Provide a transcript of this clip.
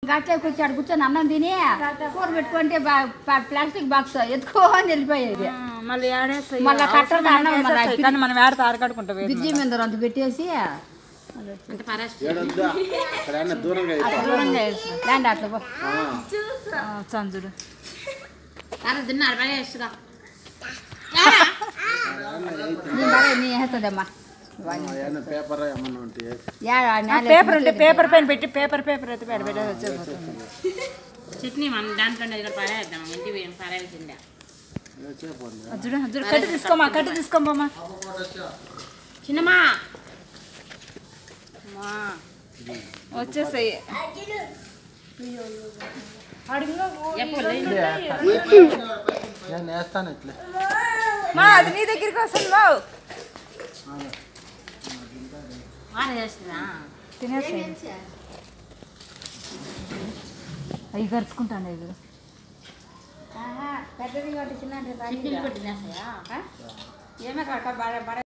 గట్లే కూర్చోడు కూర్చొని అన్నం తిని కూర పెట్టుకుంటే బా- ప- ప్లాస్టిక్ బాక్స్ ఎత్తుకోని వెళ్ళిపోయేది మళ్ళీ ఆడేస్తాయి మళ్ళా కట్టలు అన్నం మరి కానీ మనం ఆడితే ఆడకడుకుంటాం బిజ్జి మీద అంత పెట్టేసి ఏడొద్దా అక్కడ ఏమన్నా దూరంగా అయిపో. దూరంగా వేసిన ల్యాండ్ అట్లా పో. ఆ, చందుడు తిన్నారు బాగా వేస్తుగా నీ బరే నీ వేస్తుందమ్మా ఆ, ఏమన్నా పేపర్ ఏమన్నా ఉంటే యా నేల పేపర్ ఉంటే పేపర్ పైన పెట్టి పేపర్ పేపర్ అయితే పెడ పెట్టేది వచ్చేపోతుంది చట్నీ మనం దాంట్లో ఇక్కడ పారేద్దాం ఇంటి పోయి పారేయాల్సిందే వేసేపోండి అజ్జుడు అజ్జుడు కట్టి తీసుకోమా కట్టి తీసుకోమా చిన్నమా వచ్చేసాయి నేను వేస్తాను ఇట్లే మా అది నీ దగ్గరికి వస్తుంది బావు పారేస్తున్నా తినేసాయి అవి గరుచుకుంటాను ఇది పెద్దది కాబట్టి చిన్న చిట్టీలు పెట్టి తినేస్తాయా ఏమే కాక బాగా